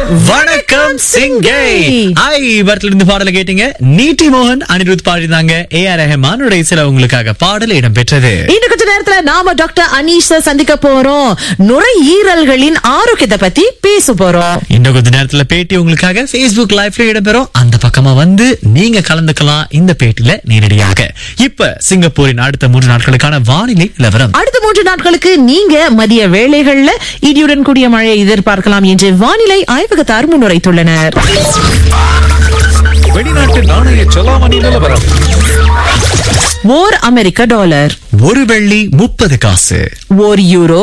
வணக்கம் சிங்கை ஐ படத்துல இருந்து பாடல கேட்டீங்க நீட்டி மோகன் அனிருத் பாடினாங்க ஏ ஆர் ரஹமானுடைய சில உங்களுக்காக பாடல் இடம்பெற்றது இன்னும் கொஞ்ச நேரத்துல நாம டாக்டர் அனீஷ சந்திக்க போறோம் நுரையீரல்களின் ஆரோக்கியத்தை பத்தி பேச போறோம் இன்னும் கொஞ்ச நேரத்துல பேட்டி உங்களுக்காக Facebook லைவ்ல இடம்பெறும் அந்த பக்கமா வந்து நீங்க கலந்துக்கலாம் இந்த பேட்டியில நேரடியாக இப்ப சிங்கப்பூரின் அடுத்த மூன்று நாட்களுக்கான வானிலை நிலவரம் அடுத்த மூன்று நாட்களுக்கு நீங்க மதிய வேளைகள்ல இடியுடன் கூடிய மழையை எதிர்பார்க்கலாம் என்று வானிலை ஆய்வகத்தார் முன்னுரைத்துள்ளனர் வெளிநாட்டு நாணய செலாவணி நிலவரம் ஓர் அமெரிக்க டாலர் ஒரு வெள்ளி முப்பது காசு ஓர் யூரோ